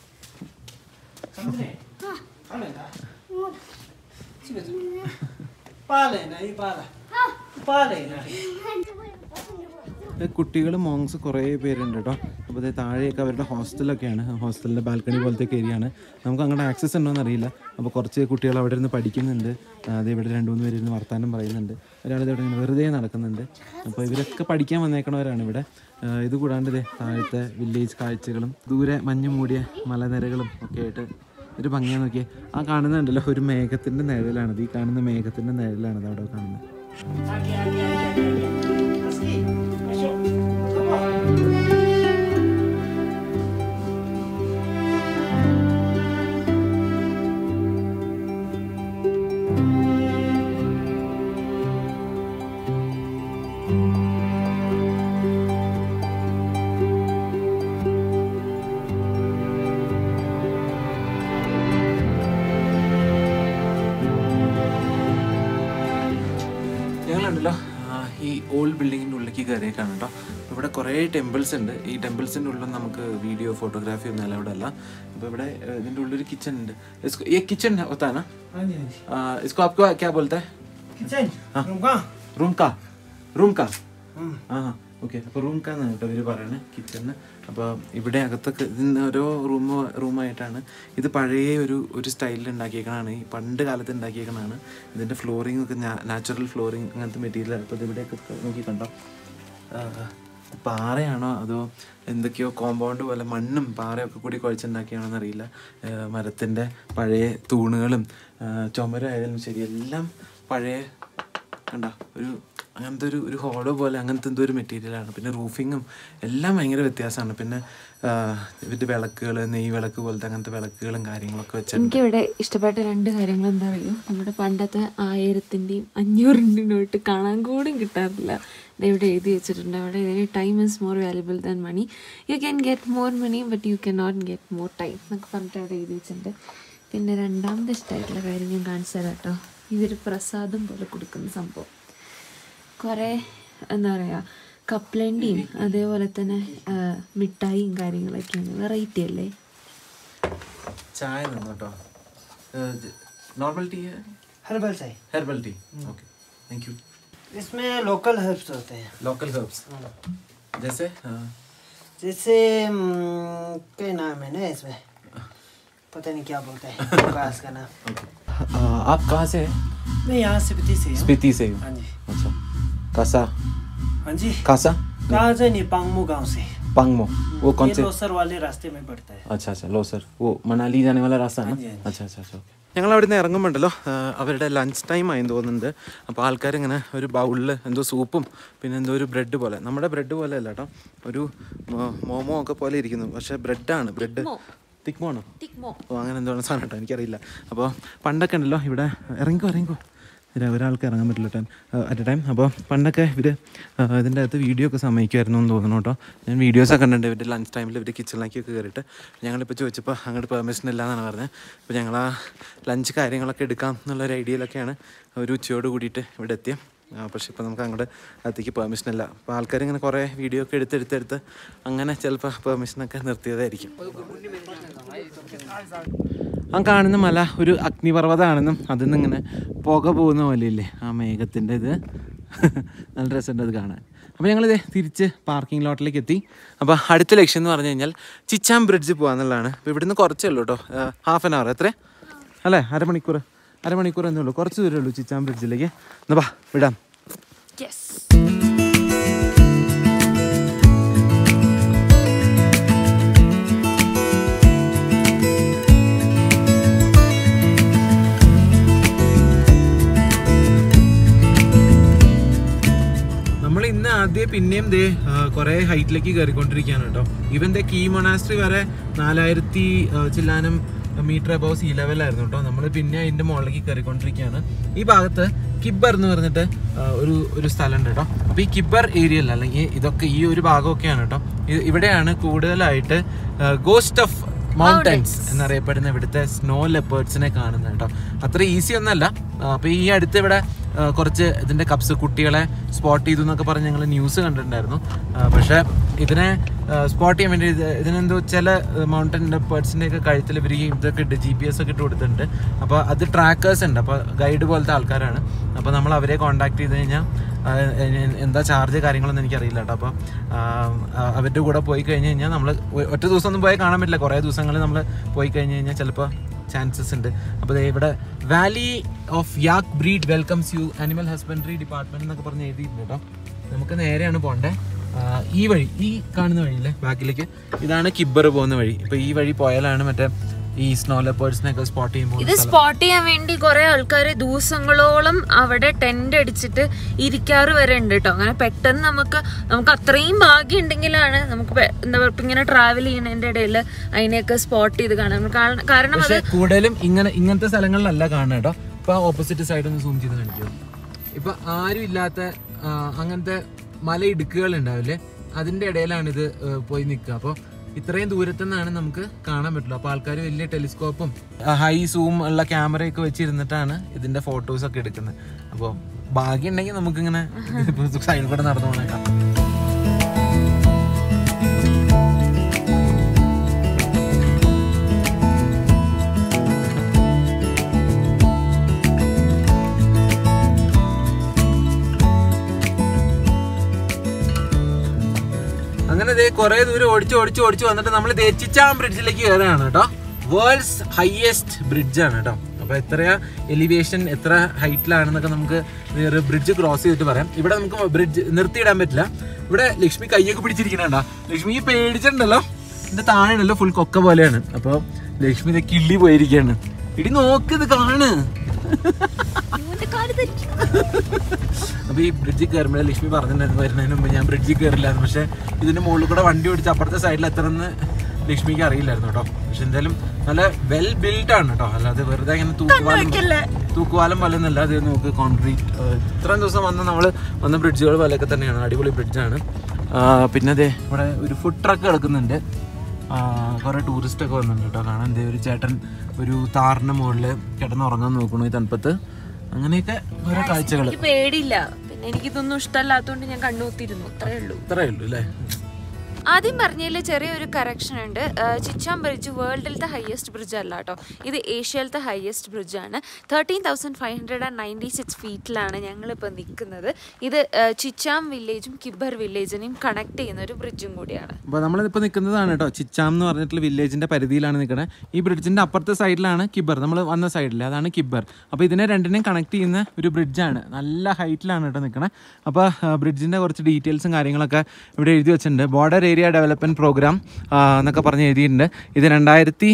पाले नहीं पाला पाले नहीं കുട്ടികൾ മോങ്സ് കുറേ പേരുണ്ട് കേട്ടോ അപ്പോൾ ഇത് താഴെയൊക്കെ അവരുടെ ഹോസ്റ്റലൊക്കെയാണ് ഹോസ്റ്റലിൻ്റെ ബാൽക്കണി പോലത്തെ ഏരിയ ആണ് നമുക്ക് അങ്ങോട്ട് ആക്സസ് ഉണ്ടോയെന്ന് അറിയില്ല അപ്പോൾ കുറച്ച് കുട്ടികൾ അവിടെ ഇരുന്ന് പഠിക്കുന്നുണ്ട് അത് ഇവിടെ രണ്ട് മൂന്ന് പേര് ഇരുന്ന് വർത്താനം പറയുന്നുണ്ട് ഒരാൾ ഇവിടെ ഇങ്ങനെ വെറുതെ നടക്കുന്നുണ്ട് അപ്പോൾ ഇവരൊക്കെ പഠിക്കാൻ വന്നേക്കണവരാണ് ഇവിടെ ആ, ഇത് കൂടാണ്ട് ദേ താഴത്തെ വില്ലേജ് കാഴ്ചകളും ദൂരെ മഞ്ഞ് മൂടിയ മലനിരകളും ഒക്കെ ആയിട്ട് ഒരു ഭംഗിയാ നോക്കിയേ ആ കാണുന്നുണ്ടല്ലോ ഒരു മേഘത്തിൻ്റെ നിഴലാണിത് ഈ കാണുന്ന മേഘത്തിൻ്റെ നിഴലാണിത് അവിടെ കാണുന്നത് ഞങ്ങളുണ്ടല്ലോ ആ, ഈ ഓൾഡ് ബിൽഡിങ്ങിൻ്റെ ഉള്ളിലേക്ക് കയറിയേക്കാണ് കേട്ടോ ഇവിടെ കുറേ ടെമ്പിൾസ് ഉണ്ട് ഈ ടെമ്പിൾസിൻ്റെ ഉള്ളിൽ നമുക്ക് വീഡിയോ ഫോട്ടോഗ്രാഫി ഒന്നും അലൗഡ് അല്ല അപ്പോൾ ഇവിടെ ഏഹ്, ഇതിൻ്റെ ഉള്ളിൽ കിച്ചൺ ഉണ്ട് इसको ये किचन होता है ना हाँ जी हाँ जी आ, इसको आपको क्या बोलते हैं किचन रूम कहाँ റൂം കാ റൂം കാ हम्म ആ ഓക്കെ അപ്പോൾ റൂം കാന്ന് കേട്ടോ ഇവർ പറയുന്നത് കിച്ചണിന് അപ്പോൾ ഇവിടെ അകത്തൊക്കെ ഇതിന് ഓരോ റൂം റൂമായിട്ടാണ് ഇത് പഴയ ഒരു ഒരു സ്റ്റൈലിൽ ഉണ്ടാക്കിയേക്കണതാണ് ഈ പണ്ട് കാലത്ത് ഉണ്ടാക്കിയേക്കണതാണ് ഇതിൻ്റെ ഫ്ലോറിംഗ് ഒക്കെ നാച്ചുറൽ ഫ്ലോറിങ് അങ്ങനത്തെ മെറ്റീരിയൽ അപ്പോൾ ഇത് ഇവിടെയൊക്കെ നോക്കി കണ്ടോ ആ, പാറയാണോ അതോ എന്തൊക്കെയോ കോമ്പൗണ്ട് പോലെ മണ്ണും പാറയൊക്കെ കൂടി കുഴച്ചുണ്ടാക്കിയാണോ എന്നറിയില്ല മരത്തിൻ്റെ പഴയ തൂണുകളും ആ, ചുമരായാലും ശരി എല്ലാം പഴയ കണ്ട ഒരു അങ്ങനത്തെ ഒരു ഒരു ഹോളോ പോലെ അങ്ങനത്തെ എന്തോ ഒരു മെറ്റീരിയലാണ് പിന്നെ റൂഫിങ്ങും എല്ലാം ഭയങ്കര വ്യത്യാസമാണ് പിന്നെ ആ, ഇവരുടെ വിളക്കുകൾ നെയ് വിളക്ക് പോലത്തെ അങ്ങനത്തെ വിളക്കുകളും കാര്യങ്ങളൊക്കെ വെച്ചിട്ടുണ്ട് എനിക്കിവിടെ ഇഷ്ടപ്പെട്ട രണ്ട് കാര്യങ്ങൾ എന്താ അറിയോ നമ്മുടെ പണ്ടത്തെ ആയിരത്തിൻ്റെയും അഞ്ഞൂറിൻ്റെയും നോട്ട് കാണാൻ കൂടി കിട്ടാറില്ല ഇത് ഇവിടെ എഴുതി വെച്ചിട്ടുണ്ട് അവിടെ ഇതിന് time is more valuable than money you can get more money but you can not get more time എന്നൊക്കെ പറഞ്ഞിട്ട് അവിടെ എഴുതി വെച്ചിട്ടുണ്ട് പിന്നെ രണ്ടാമത്തെ ഇഷ്ടമായിട്ടുള്ള കാര്യം ഞാൻ കാണിച്ചു തരാം കേട്ടോ ഇതൊരു പ്രസാദം പോലെ കൊടുക്കുന്ന സംഭവം കുറേ എന്താ പറയുക കപ്ലണ്ടിയും അതേപോലെ തന്നെ ആ, മിഠായിയും കാര്യങ്ങളൊക്കെയാണ് വെറൈറ്റി അല്ലേ ചായ നിന്നു കേട്ടോ നോർമൽ ടീ हर्बल चाय herbal tea okay thank you इसमें लोकल हर्ब्स होते हैं ലോക്കൽ ഹെർബ്സ് ജैसे जैसे हम्म, क्या नाम है ना इसमें पता नहीं क्या बोलते हैं घास का नाम आप कहाँ से हैं मैं यहाँ से पति से हूँ स्पीति से हूँ हाँ जी अच्छा कासा हाँ जी कासा कहाँ से नहीं पांगमू गांव से पांगमो वो कौन ये से लोसर वाले रास्ते में पड़ता है अच्छा अच्छा लो सर वो मनाली जाने वाला रास्ता है ना हाँ जी, हाँ जी। अच्छा अच्छा अच्छा ओके ഞങ്ങൾ അവിടെ നിന്ന് ഇറങ്ങുമ്പോണ്ടല്ലോ ആ, അവരുടെ ലഞ്ച് ടൈം ആയെന്ന് തോന്നുന്നുണ്ട് അപ്പോൾ ആൾക്കാർ ഇങ്ങനെ ഒരു ബൗളിൽ എന്തോ സൂപ്പും പിന്നെ എന്തോ ഒരു ബ്രെഡ് പോലെ നമ്മുടെ ബ്രെഡ് പോലെ അല്ല കേട്ടോ ഒരു മോ- മോമോ ഒക്കെ പോലെ ഇരിക്കുന്നു പക്ഷേ ബ്രെഡാണ് ബ്രെഡ് തിക്മോ ആണോ ടിക്മോ ഓ അങ്ങനെ എന്തോ സാധനം കേട്ടോ എനിക്കറിയില്ല അപ്പോൾ പണ്ടൊക്കെ ഉണ്ടല്ലോ ഇവിടെ ഇറങ്ങിക്കോ ഇറങ്ങിക്കോ ഇതിൽ ഒരാൾക്ക് ഇറങ്ങാൻ പറ്റില്ല ടൈം അറ്റ് എ ടൈം അപ്പോൾ പണ്ടൊക്കെ ഇവർ ഇതിൻ്റെ അകത്ത് വീഡിയോ ഒക്കെ സമ്മതിക്കുമായിരുന്നു എന്ന് തോന്നുന്നു കേട്ടോ ഞാൻ വീഡിയോസൊക്കെ കണ്ടിട്ടുണ്ട് ഇവരുടെ ലഞ്ച് ടൈമിൽ ഇവർ കിച്ചണിലേക്കൊക്കെ കയറിയിട്ട് ഞങ്ങളിപ്പോൾ ചോദിച്ചപ്പോൾ അങ്ങോട്ട് പെർമിഷൻ ഇല്ല എന്നാണ് പറഞ്ഞത് അപ്പോൾ ഞങ്ങൾ ആ ലഞ്ച് കാര്യങ്ങളൊക്കെ എടുക്കാം എന്നുള്ളൊരു ഐഡിയയിലൊക്കെയാണ് ഒരു ഉച്ചയോട് കൂടിയിട്ട് ഇവിടെ എത്തിയത് ആ, പക്ഷേ ഇപ്പോൾ നമുക്ക് അങ്ങോട്ട് അകത്തേക്ക് പെർമിഷൻ ഇല്ല അപ്പോൾ ആൾക്കാർ ഇങ്ങനെ കുറേ വീഡിയോ ഒക്കെ എടുത്തെടുത്തെടുത്ത് അങ്ങനെ ചിലപ്പോൾ പെർമിഷനൊക്കെ നിർത്തിയതായിരിക്കും ആ കാണുന്ന മല ഒരു അഗ്നിപർവ്വതമാണെന്നും അതിൽ നിന്ന് ഇങ്ങനെ പുക പോകുന്ന പോലെയില്ലേ ആ മേഘത്തിൻ്റെ ഇത് നല്ല രസമുണ്ട് അത് കാണാൻ അപ്പോൾ ഞങ്ങളിത് തിരിച്ച് പാർക്കിംഗ് ലോട്ടിലേക്ക് എത്തി അപ്പോൾ അടുത്ത ലക്ഷ്യം എന്ന് പറഞ്ഞു കഴിഞ്ഞാൽ ചിച്ചാം ബ്രിഡ്ജ് പോകാന്നുള്ളതാണ് അപ്പോൾ ഇവിടുന്ന് കുറച്ചേ ഉള്ളൂ കേട്ടോ ഹാഫ് ആൻ അവർ എത്ര അല്ലേ അരമണിക്കൂർ അരമണിക്കൂർ എന്നേ ഉള്ളൂ കുറച്ച് ദൂരമേ ഉള്ളൂ ചിച്ചാം ബ്രിഡ്ജിലേക്ക് എന്നാ വാ വിടാം യെസ് നമ്മൾ ഇന്ന് ആദ്യം പിന്നെയും ദേ കുറേ ഹൈറ്റിലേക്ക് കയറിക്കൊണ്ടിരിക്കുകയാണ് കേട്ടോ ഇവന്റെ കീ മൊണാസ്ട്രി വരെ നാലായിരത്തി ചില്ലാനം മീറ്റർ അബവ് സീ ലെവലായിരുന്നു കേട്ടോ നമ്മൾ പിന്നെ അതിന്റെ മുകളിലേക്ക് കയറിക്കൊണ്ടിരിക്കുകയാണ് ഈ ഭാഗത്ത് കിബ്ബർ എന്ന് പറഞ്ഞിട്ട് ആ, ഒരു ഒരു സ്ഥലമുണ്ട് കേട്ടോ അപ്പോൾ ഈ കിബ്ബർ ഏരിയയിൽ അല്ലെങ്കിൽ ഇതൊക്കെ ഈ ഒരു ഭാഗമൊക്കെയാണ് കേട്ടോ ഇത് ഇവിടെയാണ് കൂടുതലായിട്ട് ഗോസ്റ്റ് ഓഫ് മൗണ്ടൻസ് എന്നറിയപ്പെടുന്ന ഇവിടുത്തെ സ്നോ ലെപ്പേർഡ്സിനെ കാണുന്നത് കേട്ടോ അത്ര ഈസി ഒന്നല്ല അപ്പോൾ ഈ അടുത്ത് ഇവിടെ ആ, കുറച്ച് ഇതിന്റെ കപ്സ് കുട്ടികളെ സ്പോട്ട് ചെയ്തു എന്നൊക്കെ പറഞ്ഞ് ഞങ്ങൾ ന്യൂസ് കണ്ടിട്ടുണ്ടായിരുന്നു ആ, പക്ഷേ ഇതിനെ സ്പോട്ട് ചെയ്യാൻ വേണ്ടി ഇത് ഇതിനെന്തോ ചില മൗണ്ടൻ ലെപ്പേർഡ്സിന്റെ ഒക്കെ കഴുത്തിൽ ഇവർ ഈ ഇതൊക്കെ ഇട്ട് ജി പി എസ് ഒക്കെ ഇട്ട് കൊടുത്തിട്ടുണ്ട് അപ്പോൾ അത് ട്രാക്കേഴ്സ് ഉണ്ട് അപ്പോൾ ഗൈഡ് പോലത്തെ ആൾക്കാരാണ് അപ്പോൾ നമ്മൾ അവരെ കോൺടാക്ട് ചെയ്ത് കഴിഞ്ഞാൽ ആ, എ- എ- എന്താ ചാർജ് കാര്യങ്ങളൊന്നും എനിക്കറിയില്ല കേട്ടോ അപ്പോൾ അവരുടെ കൂടെ പോയി കഴിഞ്ഞ് കഴിഞ്ഞാൽ നമ്മൾ ഒറ്റ ദിവസം ഒന്നും പോയി കാണാൻ പറ്റില്ല കുറേ ദിവസങ്ങളിൽ നമ്മൾ പോയി കഴിഞ്ഞ് കഴിഞ്ഞാൽ ചിലപ്പോൾ ചാൻസസ് ഉണ്ട് അപ്പോൾ ദേ ഇവിടെ valley of yak breed welcomes you animal husbandry department എന്നൊക്കെ പറഞ്ഞ് എഴുതിയിട്ടുണ്ട് കേട്ടോ നമുക്ക് നേരെയാണ് പോകണ്ടേ ഈ വഴി ഈ കാണുന്ന വഴിയില്ലേ ബാക്കിലേക്ക് ഇതാണ് കിബ്ബർ പോകുന്ന വഴി ഇപ്പൊ ഈ വഴി പോയാലാണ് മറ്റേ ഈ സ്നോ ലെപ്പേർഡ്സിനൊക്കെ സ്പോട്ട് ചെയ്യുമ്പോൾ ഇത് സ്പോട്ട് ചെയ്യാൻ വേണ്ടി കുറെ ആൾക്കാർ ദിവസങ്ങളോളം അവിടെ ടെന്റ് അടിച്ചിട്ട് ഇരിക്കാറ് വരെ ഉണ്ട് കേട്ടോ അങ്ങനെ പെട്ടെന്ന് നമുക്ക് നമുക്ക് അത്രയും ഭാഗ്യം ഉണ്ടെങ്കിലാണ് നമുക്ക് പെ- എന്താ പറയുക ഇപ്പൊ ഇങ്ങനെ ട്രാവൽ ചെയ്യുന്നതിന്റെ ഇടയിൽ അതിനെയൊക്കെ സ്പോട്ട് ചെയ്ത് കാണാം കാരണം- കാരണം അത് പക്ഷെ കൂടുതലും ഇങ്ങനെ ഇങ്ങനത്തെ സ്ഥലങ്ങളിലല്ല കാണുക കേട്ടോ ഇപ്പൊ ഓപ്പോസിറ്റ് സൈഡ് ഒന്ന് സൂം ചെയ്ത് കാണിക്കും ഇപ്പൊ ആരും ഇല്ലാത്ത ആ, അങ്ങനത്തെ മല ഇടുക്കുകൾ ഉണ്ടാവില്ലേ അതിന്റെ ഇടയിലാണ് ഇത് ഏ, പോയി നിൽക്കുക അപ്പോൾ ഇത്രയും ദൂരത്തു നിന്നാണ് നമുക്ക് കാണാൻ പറ്റുള്ളൂ അപ്പോൾ ആൾക്കാർ വലിയ ടെലിസ്കോപ്പും ഹൈ സൂം ഉള്ള ക്യാമറയൊക്കെ വെച്ചിരുന്നിട്ടാണ് ഇതിന്റെ ഫോട്ടോസ് ഒക്കെ എടുക്കുന്നത് അപ്പോൾ ഭാഗ്യം ഉണ്ടെങ്കിൽ നമുക്കിങ്ങനെ സൈഡിൽ കൂടെ നടന്നു പോകണേക്കാം അങ്ങനെ ദേ കുറെ ദൂരം ഓടിച്ച് ഓടിച്ച് ഓടിച്ച് വന്നിട്ട് നമ്മൾ ചിച്ചാം ബ്രിഡ്ജിലേക്ക് കയറുകയാണ് കേട്ടോ വേൾഡ്സ് ഹയസ്റ്റ് ബ്രിഡ്ജാണ് കേട്ടോ അപ്പൊ എത്രയാ എലിവേഷൻ എത്ര ഹൈറ്റിലാണെന്നൊക്കെ നമുക്ക് ബ്രിഡ്ജ് ക്രോസ് ചെയ്തിട്ട് പറയാം ഇവിടെ നമുക്ക് ബ്രിഡ്ജ് നിർത്തിയിടാൻ പറ്റില്ല ഇവിടെ ലക്ഷ്മി കൈയൊക്കെ പിടിച്ചിരിക്കണേണ്ട ലക്ഷ്മി പേടിച്ചിട്ടുണ്ടല്ലോ എന്റെ താഴെ ഉണ്ടല്ലോ ഫുൾ കൊക്ക പോലെയാണ് അപ്പൊ ലക്ഷ്മി ഇത് കിള്ളി പോയിരിക്കുകയാണ് ഇടി നോക്ക് ഇത് കാണ് അപ്പൊ ഈ ബ്രിഡ്ജിൽ കയറുമ്പോഴേ ലക്ഷ്മി പറഞ്ഞിട്ടുണ്ടായിരുന്നു വരുന്നതിന് മുമ്പ് ഞാൻ ബ്രിഡ്ജിൽ കയറില്ലായിരുന്നു പക്ഷെ ഇതിന്റെ മുകളിൽ കൂടെ വണ്ടി ഓടിച്ച് അപ്പുറത്തെ സൈഡിൽ എത്തണമെന്ന് ലക്ഷ്മിക്ക് അറിയില്ലായിരുന്നു കേട്ടോ പക്ഷെ എന്തായാലും നല്ല വെൽ ബിൽഡ് ആണ് കേട്ടോ അല്ലാതെ വെറുതെ ഇങ്ങനെ തൂക്കുവാലം തൂക്കുവാലം പോലെ ഒന്നല്ല അത് നോക്ക് കോൺക്രീറ്റ് ഇത്രയും ദിവസം വന്ന നമ്മൾ വന്ന ബ്രിഡ്ജുകൾ പോലെയൊക്കെ തന്നെയാണ് അടിപൊളി ബ്രിഡ്ജാണ് പിന്നെ അതെ ഇവിടെ ഒരു ഫുഡ് ട്രക്ക് കിടക്കുന്നുണ്ട് കുറെ ടൂറിസ്റ്റ് ഒക്കെ വന്നിട്ടുണ്ട് കേട്ടോ കാണാൻ ദേ ഒരു ചേട്ടൻ ഒരു താറിന്റെ മുകളിൽ കിടന്നുറങ്ങാൻ നോക്കണു ഈ തണുപ്പത്ത് അങ്ങനെയൊക്കെ ഓരോ കാഴ്ചകൾ എനിക്ക് പേടിയില്ല പിന്നെ എനിക്കിതൊന്നും ഇഷ്ടമല്ലാത്തതുകൊണ്ട് ഞാൻ കണ്ണൂത്തിരുന്നു അത്രേ ഉള്ളൂ ഇത്രയേ ഉള്ളൂ അല്ലേ ആദ്യം പറഞ്ഞതിൽ ചെറിയൊരു കറക്ഷൻ ഉണ്ട് ചിച്ചാം ബ്രിഡ്ജ് വേൾഡിലത്തെ ഹയസ്റ്റ് ബ്രിഡ്ജ് അല്ല കേട്ടോ ഇത് ഏഷ്യയിലത്തെ ഹയസ്റ്റ് ബ്രിഡ്ജാണ് thirteen thousand five hundred and ninety six ഫീറ്റിലാണ് ഞങ്ങളിപ്പോൾ നിൽക്കുന്നത് ഇത് ആ, ചിച്ചാം വില്ലേജും കിബർ വില്ലേജിനെയും കണക്ട് ചെയ്യുന്ന ഒരു ബ്രിഡ്ജും കൂടിയാണ് അപ്പോൾ നമ്മളിപ്പോൾ നിൽക്കുന്നതാണ് കേട്ടോ ചിച്ചാം എന്ന് പറഞ്ഞിട്ടുള്ള വില്ലേജിന്റെ പരിധിയിലാണ് നിൽക്കുന്നത് ഈ ബ്രിഡ്ജിന്റെ അപ്പുറത്തെ സൈഡിലാണ് കിബർ നമ്മൾ വന്ന സൈഡിൽ അതാണ് കിബർ അപ്പോൾ ഇതിനെ രണ്ടിനെയും കണക്ട് ചെയ്യുന്ന ഒരു ബ്രിഡ്ജാണ് നല്ല ഹൈറ്റിലാണ് കേട്ടോ നിൽക്കണത് അപ്പോൾ ബ്രിഡ്ജിന്റെ കുറച്ച് ഡീറ്റെയിൽസും കാര്യങ്ങളൊക്കെ ഇവിടെ എഴുതി വെച്ചിട്ടുണ്ട് ബോർഡർ ഏരിയ ഡെവലപ്മെന്റ് പ്രോഗ്രാം എന്നൊക്കെ പറഞ്ഞ് എഴുതിയിട്ടുണ്ട് ഇത് രണ്ടായിരത്തി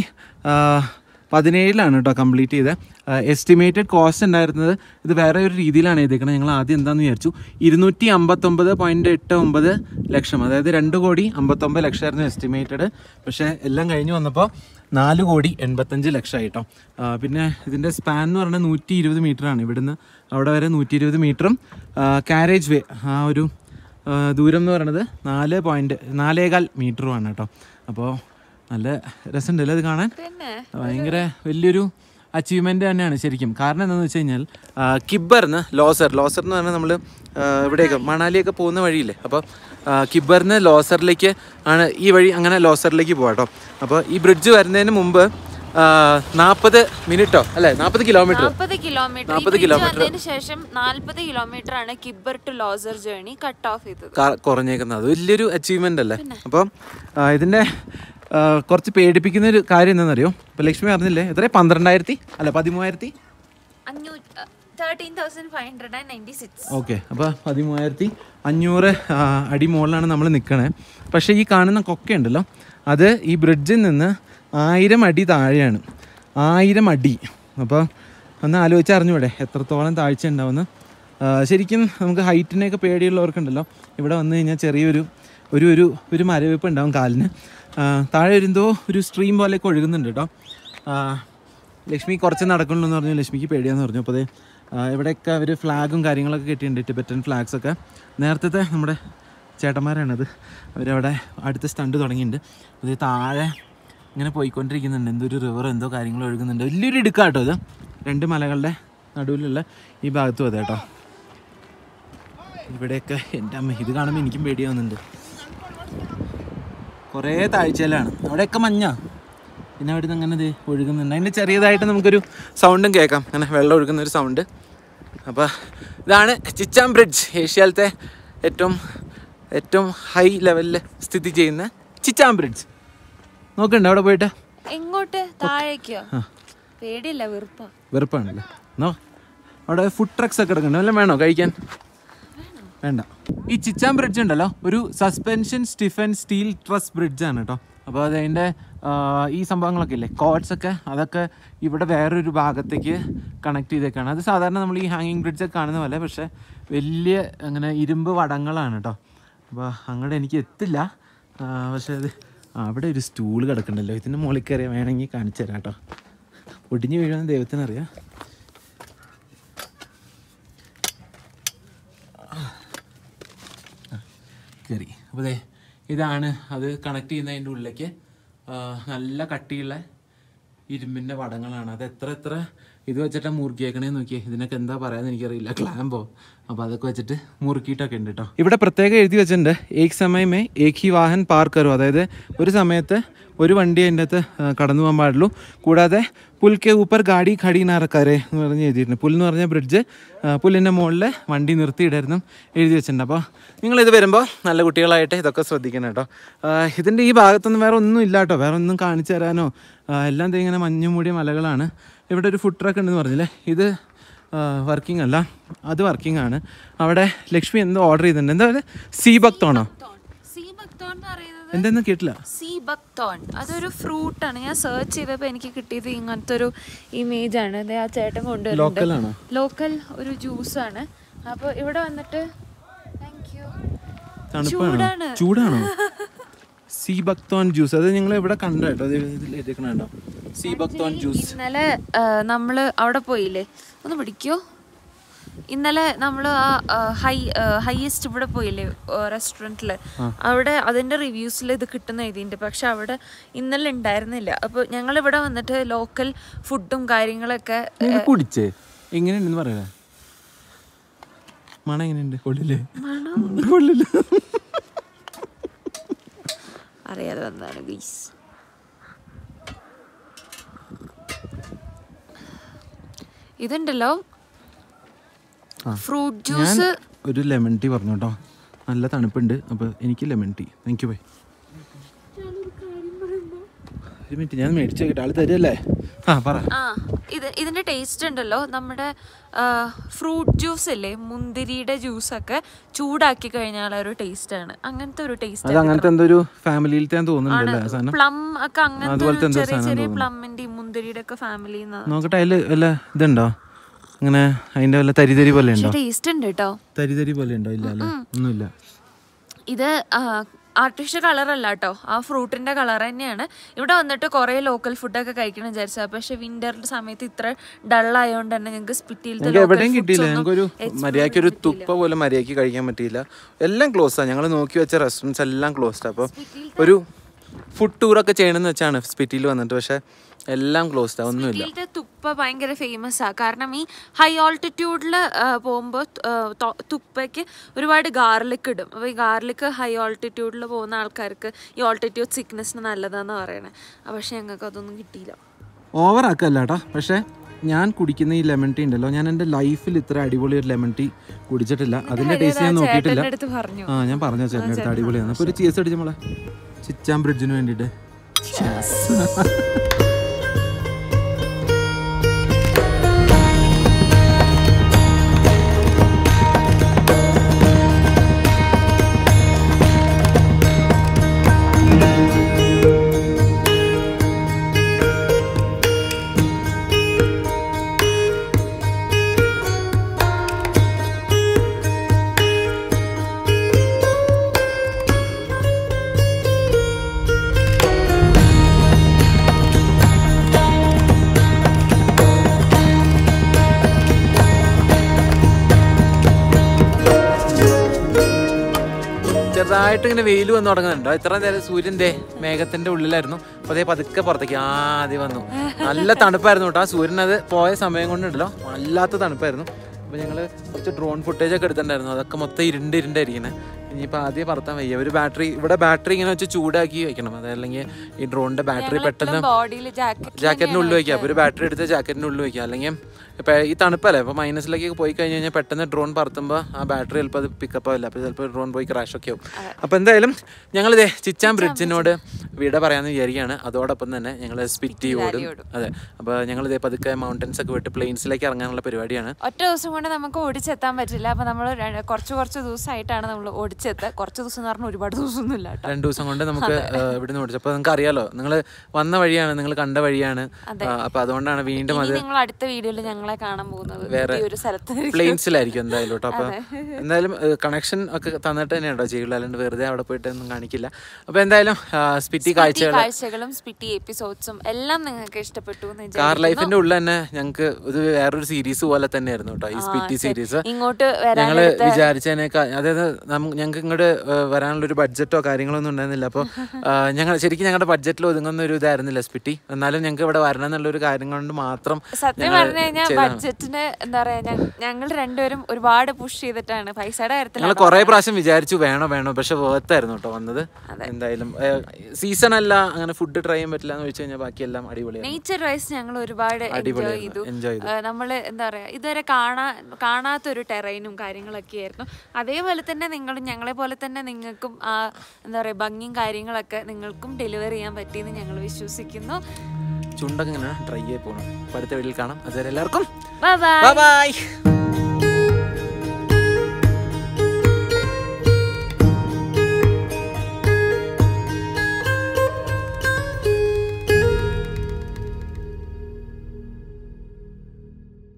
പതിനേഴിലാണ് കേട്ടോ കംപ്ലീറ്റ് ചെയ്തത് എസ്റ്റിമേറ്റഡ് കോസ്റ്റ് ഉണ്ടായിരുന്നത് ഇത് വേറെ ഒരു രീതിയിലാണ് എഴുതിയേക്കുന്നത് ഞങ്ങൾ ആദ്യം എന്താണെന്ന് വിചാരിച്ചു ഇരുന്നൂറ്റി അമ്പത്തൊമ്പത് പോയിൻറ്റ് എട്ട് ഒമ്പത് ലക്ഷം അതായത് രണ്ട് കോടി അമ്പത്തൊമ്പത് ലക്ഷമായിരുന്നു എസ്റ്റിമേറ്റഡ് പക്ഷേ എല്ലാം കഴിഞ്ഞ് വന്നപ്പോൾ നാല് കോടി എൺപത്തഞ്ച് ലക്ഷമായി കേട്ടോ ആ, പിന്നെ ഇതിൻ്റെ സ്പാൻ എന്ന് പറയുന്നത് നൂറ്റി ഇരുപത് മീറ്ററാണ് ഇവിടുന്ന് അവിടെ വരെ നൂറ്റി ഇരുപത് മീറ്ററും കാരേജ് വേ ആ ഒരു ആ, ദൂരം എന്ന് പറയുന്നത് നാല് പോയിൻറ്റ് നാലേകാൽ മീറ്ററുമാണ് കേട്ടോ അപ്പോൾ നല്ല രസമുണ്ടല്ലേ ഇത് കാണാൻ പിന്നെ ഭയങ്കര വലിയൊരു അച്ചീവ്മെൻ്റ് തന്നെയാണ് ശരിക്കും കാരണം എന്താണെന്ന് വെച്ച് കഴിഞ്ഞാൽ ആ, കിബ്ബർന്ന് ലോസർ ലോസർ എന്ന് പറഞ്ഞാൽ നമ്മൾ ഇവിടെയൊക്കെ മണാലിയൊക്കെ പോകുന്ന വഴിയില്ലേ അപ്പോൾ കിബ്ബറിന്ന് ലോസറിലേക്ക് ആണ് ഈ വഴി അങ്ങനെ ലോസറിലേക്ക് പോകാം കേട്ടോ അപ്പോൾ ഈ ബ്രിഡ്ജ് വരുന്നതിന് മുമ്പ് നാൽപ്പത് മിനിറ്റോ അല്ലേ നാൽപ്പത് കിലോമീറ്റർ നാൽപ്പത് കിലോമീറ്റർ നാൽപ്പത് കിലോമീറ്റർ വന്നതിന് ശേഷം നാൽപ്പത് കിലോമീറ്റർ ആണ് Kibber to Losar journey cut off ചെയ്തത് ക- കുറഞ്ഞേക്കുന്നത് അത് വലിയൊരു അച്ചീവ്മെന്റ് അല്ലേ അപ്പം ആ, ഇതിന്റെ ആ, കുറച്ച് പേടിപ്പിക്കുന്ന ഒരു കാര്യം എന്താണെന്നറിയോ ഇപ്പൊ ലക്ഷ്മി പറഞ്ഞില്ലേ എത്ര പന്ത്രണ്ടായിരത്തി അല്ല പതിമൂവായിരത്തി അഞ്ഞൂറ്റി thirteen thousand five hundred and ninety six okay അപ്പോൾ പതിമൂവായിരത്തി അഞ്ഞൂറ് ആ, അടി മുകളിലാണ് നമ്മൾ നിൽക്കണേ പക്ഷേ ഈ കാണുന്ന കൊക്ക ഉണ്ടല്ലോ അത് ഈ ബ്രിഡ്ജിൽ നിന്ന് ആയിരം അടി താഴെയാണ് ആയിരം അടി അപ്പോൾ ഒന്ന് ആലോചിച്ച് അറിഞ്ഞൂടെ എത്രത്തോളം താഴ്ച ഉണ്ടാവുമെന്ന് ആ, ശരിക്കും നമുക്ക് ഹൈറ്റിനെയൊക്കെ പേടിയുള്ളവർക്കുണ്ടല്ലോ ഇവിടെ വന്നു കഴിഞ്ഞാൽ ചെറിയൊരു ഒരു ഒരു ഒരു മരവിപ്പ് ഉണ്ടാവും കാലിന് ആ, താഴെ വരുന്തോ ഒരു സ്ട്രീം പോലെയൊക്കെ ഒഴുകുന്നുണ്ട് കേട്ടോ ആ, ലക്ഷ്മി കുറച്ച് നടക്കണല്ലോ എന്ന് പറഞ്ഞു ലക്ഷ്മിക്ക് പേടിയാന്ന് പറഞ്ഞു അപ്പോൾ അതെ ഇവിടെയൊക്കെ അവർ ഫ്ലാഗും കാര്യങ്ങളൊക്കെ കെട്ടിയിട്ടുണ്ട് ടിബറ്റൻ ഫ്ലാഗ്സൊക്കെ നേരത്തെ നമ്മുടെ ചേട്ടന്മാരാണത് അവരവിടെ അടുത്ത സ്റ്റണ്ട് തുടങ്ങിയിട്ടുണ്ട് അത് താഴെ ഇങ്ങനെ പോയിക്കൊണ്ടിരിക്കുന്നുണ്ട് എന്തൊരു റിവർ എന്തോ കാര്യങ്ങൾ ഒഴുകുന്നുണ്ട് വലിയൊരു ഇടുക്കാട്ടോ ഇത് രണ്ട് മലകളുടെ നടുവിലുള്ള ഈ ഭാഗത്തും അതെ കേട്ടോ ഇവിടെയൊക്കെ എൻ്റെ അമ്മ ഇത് കാണുമ്പോൾ എനിക്കും പേടിയാവുന്നുണ്ട് കുറേ താഴ്ചയിലാണ് അവിടെയൊക്കെ മഞ്ഞാ പിന്നെ അവിടെ നിന്ന് അങ്ങനെ ഇത് ഒഴുകുന്നുണ്ട് അതിൻ്റെ ചെറിയതായിട്ട് നമുക്കൊരു സൗണ്ടും കേൾക്കാം അങ്ങനെ വെള്ളം ഒഴുകുന്ന ഒരു സൗണ്ട് അപ്പോൾ ഇതാണ് ചിച്ചാം ബ്രിഡ്ജ് ഏഷ്യയിലത്തെ ഏറ്റവും ഏറ്റവും ഹൈ ലെവലിൽ സ്ഥിതി ചെയ്യുന്ന ചിച്ചാം ബ്രിഡ്ജ് നോക്കണ്ട അവിടെ പോയിട്ട് എങ്ങോട്ട് താഴേക്കോ പേടിയില്ല വെറുപ്പാ വെറുപ്പാണല്ലേ നോ അവിടെ ഫുഡ് ട്രക്സ് ഒക്കെ കിടക്കുന്നുണ്ട് വല്ലതും വേണോ കഴിക്കാൻ വേണ്ട ഈ ചിച്ചാൻ ബ്രിഡ്ജ് ഉണ്ടല്ലോ ഒരു suspension stiffen steel truss bridge ആണ് കേട്ടോ അപ്പോൾ അത് അതിൻ്റെ ഈ സംഭവങ്ങളൊക്കെ ഇല്ലേ കോഡ്സ് ഒക്കെ അതൊക്കെ ഇവിടെ വേറൊരു ഭാഗത്തേക്ക് കണക്ട് ചെയ്തേക്കാണ് അത് സാധാരണ നമ്മൾ ഈ ഹാങ്ങിങ് ബ്രിഡ്ജ് ഒക്കെ കാണുന്ന പോലെ പക്ഷേ വലിയ അങ്ങനെ ഇരുമ്പ് വടങ്ങളാണ് കേട്ടോ അപ്പോൾ അങ്ങോട്ട് എനിക്ക് എത്തില്ല ആ, പക്ഷേ അത് ആ, അവിടെ ഒരു സ്റ്റൂൾ കിടക്കണ്ടല്ലോ ഇതിൻ്റെ മുകളിൽ കയറിയാൽ വേണമെങ്കിൽ കാണിച്ചു തരാം കേട്ടോ ഒടിഞ്ഞു വീഴുമെന്ന് ദൈവത്തിനറിയാം കയറി അപ്പോൾ ദേ ഇതാണ് അത് കണക്ട് ചെയ്യുന്നതിൻ്റെ ഉള്ളിലേക്ക് ആ, നല്ല കട്ടിയുള്ള ഇരുമ്പിൻ്റെ വടങ്ങളാണ് അത് എത്ര എത്ര ഇത് വെച്ചിട്ടാ മുറുക്കിയേക്കണേ നോക്കിയേ ഇതിനൊക്കെ എന്താ പറയാന്ന് എനിക്കറിയില്ല ക്ലാമ്പോ അപ്പോൾ അതൊക്കെ വെച്ചിട്ട് മുറുക്കിയിട്ടൊക്കെ ഉണ്ട് കേട്ടോ ഇവിടെ പ്രത്യേകം എഴുതി വെച്ചിട്ടുണ്ട് ഏക് സമയമേ ഏക് ഹി വാഹൻ പാർ കറോ അതായത് ഒരു സമയത്ത് ഒരു വണ്ടി അതിൻ്റെ അകത്ത് ആ, കടന്നു പോകാൻ പാടുള്ളൂ കൂടാതെ പുൽക്കെ ഊപ്പർ ഗാഡി ഖടി നാറക്കാരെ എന്ന് പറഞ്ഞ് എഴുതിയിട്ടുണ്ട് പുൽ എന്ന് പറഞ്ഞ ബ്രിഡ്ജ് പുല്ലിൻ്റെ മുകളിൽ വണ്ടി നിർത്തിയിടായിരുന്നു എഴുതി വെച്ചിട്ടുണ്ട് അപ്പോൾ നിങ്ങളിത് വരുമ്പോൾ നല്ല കുട്ടികളായിട്ട് ഇതൊക്കെ ശ്രദ്ധിക്കണം കേട്ടോ ആ, ഇതിൻ്റെ ഈ ഭാഗത്തൊന്നും വേറെ ഒന്നും ഇല്ല കേട്ടോ വേറെ ഒന്നും കാണിച്ചു തരാനോ ആ, എല്ലാം ദേ ഇങ്ങനെ മഞ്ഞു മൂടിയ മലകളാണ് ഇവിടെ ഒരു ഫുഡ് ട്രക്ക് ഉണ്ടെന്ന് പറഞ്ഞില്ലേ ഇത് വർക്കിംഗ് അല്ല അത് വർക്കിംഗ് ആണ് അവിടെ ലക്ഷ്മി എന്തോ ഓർഡർ ചെയ്തിട്ടുണ്ട് എന്താ സീ ഭക്തോണോ സീ ബക്തോൺ എന്ന് പറയുന്നത് എന്തെന്ന് കേട്ടില്ല സീ ബക്തോൺ അതൊരു ഫ്രൂട്ടാണ് ഞാൻ സെർച്ച് ചെയ്തപ്പോൾ എനിക്ക് കിട്ടിയത് ഇങ്ങനത്തെ ഒരു ഇമേജ് ആണ് ദേ ആ ചേട്ടൻ കൊണ്ടുവരുന്നുണ്ട് ലോക്കലാണോ ലോക്കൽ ഒരു ജ്യൂസാണ് അപ്പോൾ ഇവിടെ വന്നിട്ട് താങ്ക് യു തണുപ്പാണോ ചൂടാണ്. ചൂടാണോ സീ ഭക്തോൺ ജ്യൂസ് അത് നിങ്ങൾ ഇവിടെ കണ്ടോ കേട്ടോ ഇതിൽ എഴുതിക്കണ കേട്ടോ സീ ഭക്തോൺ ജ്യൂസ് ഇന്നലെ നമ്മൾ അവിടെ പോയില്ലേ ഒന്ന് പിടിക്കോ ഇന്നലെ നമ്മൾ ആ ഹൈ ഹൈയസ്റ്റ് ഇവിടെ പോയില്ലേ റെസ്റ്റോറൻറ്റിൽ അവിടെ അതിൻ്റെ റിവ്യൂസിൽ ഇത് കിട്ടുന്ന എഴുതിയിട്ടുണ്ട് പക്ഷെ അവിടെ ഇന്നലെ ഉണ്ടായിരുന്നില്ല അപ്പോൾ ഞങ്ങൾ ഇവിടെ വന്നിട്ട് ലോക്കൽ ഫുഡും കാര്യങ്ങളൊക്കെ നിങ്ങൾ കുടിച്ചേ എങ്ങനെയുണ്ടെന്ന് പറയലേ മണം എങ്ങനെയുണ്ട് കൊള്ളില്ലേ കൊള്ളില്ല അറിയാതെ വന്നതാണ് ഗീസ് ഇതുണ്ടല്ലോ ഫ്രൂട്ട് ഞാൻ ജ്യൂസ് ഒരു ലെമൺ ടീ പറഞ്ഞു കേട്ടോ നല്ല തണുപ്പുണ്ട് അപ്പോൾ എനിക്ക് lemon tea thank you bye ഒരു മിനിറ്റ് ഞാൻ മേടിച്ചു നോക്കിയിട്ട് ആള് തരുമല്ലേ ആ പറ ആ ഇത് ഇതിന്റെ ടേസ്റ്റ് ഉണ്ടല്ലോ നമ്മുടെ ഫ്രൂട്ട് ജ്യൂസ് അല്ലേ മുന്തിരിയുടെ ജ്യൂസൊക്കെ ചൂടാക്കി കഴിഞ്ഞാൽ ഒരു ടേസ്റ്റ് ആണ് അങ്ങനത്തെ ഒരു അത് ടേസ്റ്റ് അങ്ങനത്തെ എന്തോ ഒരു ഫാമിലിയിലത്തെ തോന്നുന്നുണ്ടല്ലേ ആ സാധനം പ്ലം ഒക്കെ അങ്ങനത്തെ അതുപോലത്തെ ഒരു എന്തോ ചെറിയ സാധനം ചെറിയ തോന്നുന്നു. പ്ലമ്മിന്റെ മുന്തിരിയുടെ ഒക്കെ ഫാമിലി നോക്കട്ടെ അതിൽ വല്ല ഇതുണ്ടോ അങ്ങനെ അതിന്റെ വല്ല തരി തരി പോലെ ഉണ്ടോ ടേസ്റ്റ് ഉണ്ട് കേട്ടോ തരി തരി പോലെ ഉണ്ടോ ഇല്ല അല്ലേ ഒന്നുമില്ല ഇത് ആർട്ടിഫിഷ്യൽ കളർ അല്ല കേട്ടോ ആ ഫ്രൂട്ടിന്റെ കളർ തന്നെയാണ് ഇവിടെ വന്നിട്ട് കുറേ ലോക്കൽ ഫുഡൊക്കെ കഴിക്കണം വിചാരിച്ചത് പക്ഷെ വിന്ററിന്റെ സമയത്ത് ഇത്ര ഡൾ ആയതുകൊണ്ട് തന്നെ ഞങ്ങൾക്ക് സ്പിറ്റിയിലത്തെ ഞങ്ങൾക്ക് local എവിടെയും foods കിട്ടിയില്ല ഒന്നും ഞങ്ങൾക്കൊരു explore മര്യാദയ്ക്ക് ഒരു ചെയ്യാൻ തുപ്പ പോലെ മര്യാദയ്ക്ക് കഴിക്കാൻ പറ്റിയില്ല എല്ലാം ക്ലോസ്ഡാണ് ഞങ്ങൾ നോക്കി വെച്ച റെസ്റ്റോറൻറ്റ്സ് എല്ലാം ക്ലോസ്ഡ് അപ്പോൾ ഒരു ഫുഡ് ടൂറൊക്കെ ചെയ്യണമെന്ന് വെച്ചാണ് സ്പിറ്റിയിൽ വന്നിട്ട് പക്ഷേ എല്ലാം ക്ലോസ്ഡാണ് ഒന്നുമില്ല സ്പിറ്റിയിലത്തെ തുപ്പ ഭയങ്കര ഫേമസ് ആ കാരണം ഈ ഹൈ ഓൾട്ടിറ്റ്യൂഡിൽ പോകുമ്പോൾ തുപ്പയ്ക്ക് ഒരുപാട് ഗാർലിക് ഇടും അപ്പോൾ ഈ ഗാർലിക് ഹൈ ഓൾട്ടിറ്റ്യൂഡിൽ പോകുന്ന ആൾക്കാർക്ക് ഈ ഓൾട്ടിറ്റ്യൂഡ് സിക്നസ്സിന് നല്ലതാന്ന് പറയണേ പക്ഷെ ഞങ്ങൾക്ക് അതൊന്നും കിട്ടിയില്ല ഓവർ ആക്കല്ല കേട്ടോ പക്ഷേ ഞാൻ കുടിക്കുന്ന ഈ ലെമൺ ടീ ഉണ്ടല്ലോ ഞാൻ എൻ്റെ ലൈഫിൽ ഇത്ര അടിപൊളി ഒരു ലെമൺ ടീ കുടിച്ചിട്ടില്ല അതിൻ്റെ ടേസ്റ്റ് ഞാൻ നോക്കിയിട്ടില്ല ചേട്ടൻ്റെ അടുത്ത് പറഞ്ഞു ആ ഞാൻ പറഞ്ഞ ചേട്ടൻ്റെ അടുത്ത് അടിപൊളിയാണ് അപ്പോൾ ഒരു ചീസ് അടിച്ച് നമ്മളെ ചിച്ചാൻ ബ്രിഡ്ജിന് വേണ്ടിയിട്ട് ചെറുതായിട്ട് ഇങ്ങനെ വെയിൽ വന്ന് തുടങ്ങുന്നുണ്ടോ ഇത്ര നേരം സൂര്യൻ ദേ മേഘത്തിന്റെ ഉള്ളിലായിരുന്നു അപ്പൊ അതേ പതുക്കെ പുറത്തേക്ക് ആദ്യം വന്നു നല്ല തണുപ്പായിരുന്നു കേട്ടോ ആ സൂര്യൻ അത് പോയ സമയം കൊണ്ടുണ്ടല്ലോ വല്ലാത്ത തണുപ്പായിരുന്നു അപ്പൊ ഞങ്ങള് കുറച്ച് ഡ്രോൺ ഫുട്ടേജ് ഒക്കെ എടുത്തിട്ടുണ്ടായിരുന്നു അതൊക്കെ മൊത്തം ഇരുണ്ട് ഇരുണ്ടായിരിക്കണേ ഇനിയിപ്പോൾ ആദ്യം പറത്താൻ വയ്യ ഒരു ബാറ്ററി ഇവിടെ ബാറ്ററി ഇങ്ങനെ വെച്ച് ചൂടാക്കി വെക്കണം അതല്ലെങ്കിൽ ഈ ഡ്രോണിന്റെ ബാറ്ററി പെട്ടെന്ന് ബോഡിയിൽ ജാക്കറ്റ് ജാക്കറ്റിന്റെ ഉള്ളിൽ വെക്കുക അപ്പോൾ ഒരു ബാറ്ററി എടുത്ത് ജാക്കറ്റിന്റെ ഉള്ളിൽ വെക്കുക അല്ലെങ്കിൽ ഇപ്പം ഈ തണുപ്പല്ലേ അപ്പോൾ മൈനസിലേക്ക് പോയി കഴിഞ്ഞ് കഴിഞ്ഞാൽ പെട്ടെന്ന് ഡ്രോൺ പറത്തുമ്പോൾ ആ ബാറ്ററി ചിലപ്പോൾ അത് പിക്കപ്പ് ആവില്ല അപ്പോൾ ചിലപ്പോൾ ഡ്രോൺ പോയി ക്രാഷ് ഒക്കെ ആവും അപ്പോൾ എന്തായാലും ഞങ്ങളിതേ ചിച്ചാൻ ബ്രിഡ്ജിനോട് വീട് പറയാമെന്ന് വിചാരിക്കുകയാണ് അതോടൊപ്പം തന്നെ ഞങ്ങൾ സ്പിറ്റി ഓടും അതെ അപ്പോൾ ഞങ്ങളിതേ പതുക്കെ മൗണ്ടൻസ് ഒക്കെ വിട്ട് പ്ലെയിൻസിലേക്ക് ഇറങ്ങാനുള്ള പരിപാടിയാണ് ഒറ്റ ദിവസം കൊണ്ട് നമുക്ക് ഓടിച്ചെത്താൻ പറ്റില്ല അപ്പൊ നമ്മൾ കുറച്ച് കുറച്ച് ദിവസമായിട്ടാണ് നമ്മൾ ഓടിച്ചെത്തുക കുറച്ച് ദിവസം എന്ന് പറഞ്ഞാൽ ഒരുപാട് ദിവസമൊന്നും ഇല്ല കേട്ടോ രണ്ടു ദിവസം കൊണ്ട് നമുക്ക് ഇവിടെ നിന്ന് ഓടിച്ചു അപ്പോൾ നിങ്ങൾക്ക് അറിയാലോ നിങ്ങൾ വന്ന വഴിയാണ് നിങ്ങൾ കണ്ട വഴിയാണ് അപ്പോൾ അതുകൊണ്ടാണ് വീണ്ടും അത് ഇനി നിങ്ങൾ അടുത്ത വീഡിയോയിൽ ഞങ്ങളെ കാണാൻ പോകുന്നത് വേറെ ഈ ഒരു സ്ഥലത്ത് പ്ലെയിൻസിലായിരിക്കും എന്തായാലും കേട്ടോ അപ്പൊ എന്തായാലും കണക്ഷൻ ഒക്കെ തന്നിട്ട് തന്നെ കേട്ടോ ചെയ്യുള്ളൂ അല്ലാണ്ട് വെറുതെ അവിടെ പോയിട്ട് ഒന്നും കാണിക്കില്ല അപ്പൊ എന്തായാലും ആ, സ്പിറ്റി കാഴ്ചകൾ കാഴ്ചകളും സ്പിറ്റി എപ്പിസോഡ്സും എല്ലാം നിങ്ങൾക്ക് ഇഷ്ടപ്പെട്ടു എന്ന് കാർ വിചാരിക്കുന്നു. ലൈഫിന്റെ ഉള്ളിൽ തന്നെ ഞങ്ങൾക്ക് ഇത് വേറൊരു സീരീസ് പോലെ തന്നെയായിരുന്നു കേട്ടോ ഈ സ്പിറ്റി സീരീസ് ഇങ്ങോട്ട് വരാൻ ഞങ്ങള് വിചാരിച്ചതിനേക്കാൾ അതായത് ഞങ്ങൾക്ക് ഇങ്ങോട്ട് വരാനുള്ള ഒരു ബഡ്ജറ്റോ കാര്യങ്ങളോ ഒന്നും ഉണ്ടായിരുന്നില്ല അപ്പോൾ ഞങ്ങൾ ശരിക്കും ഞങ്ങളുടെ ബഡ്ജറ്റിൽ ഒതുങ്ങുന്ന ഒരു ഇതായിരുന്നില്ല സ്പിറ്റി എന്നാലും ഞങ്ങൾക്ക് ഇവിടെ വരണം എന്നുള്ള ഒരു കാര്യം കൊണ്ട് മാത്രം സത്യം ഞങ്ങൾ പറഞ്ഞു കഴിഞ്ഞാൽ ചെയ്തതാണ്. ബഡ്ജറ്റിന് എന്താ പറയാ ഞ- ഞങ്ങൾ രണ്ടുപേരും ഒരുപാട് പുഷ് ചെയ്തിട്ടാണ് പൈസയുടെ കാര്യത്തിൽ ഞങ്ങൾ കുറെ പ്രാവശ്യം വിചാരിച്ചു വേണോ വേണോ പക്ഷെ വേർത്തായിരുന്നു കേട്ടോ വന്നത് എന്തായാലും സീസൺ അല്ല അങ്ങനെ ഫുഡ് ട്രൈ ചെയ്യാൻ പറ്റില്ല എന്ന് വെച്ച് കഴിഞ്ഞാൽ ബാക്കിയെല്ലാം അടിപൊളിയാണ് നേച്ചർ വൈസ് ഞങ്ങൾ ഒരുപാട് എൻജോയ് അടിപൊളിയായിരുന്നു. ചെയ്തു Enjoy ചെയ്തു. നമ്മൾ എന്താ പറയാ ഇതുവരെ കാണാ കാണാത്തൊരു ടെറൈനും കാര്യങ്ങളൊക്കെ ആയിരുന്നു അതേപോലെ തന്നെ നിങ്ങളും ഞങ്ങളെ പോലെ തന്നെ നിങ്ങൾക്കും ആ എന്താ പറയാ ഭംഗിയും കാര്യങ്ങളൊക്കെ നിങ്ങൾക്കും ഡെലിവറി ചെയ്യാൻ പറ്റിയെന്ന് ഞങ്ങൾ വിശ്വസിക്കുന്നു ചുണ്ടൊക്കെ ഇങ്ങനെ ഡ്രൈ ആയി പോകണം അടുത്ത വീട്ടിൽ കാണാം അതുവരെ എല്ലാവർക്കും ബൈ ബൈ ബൈ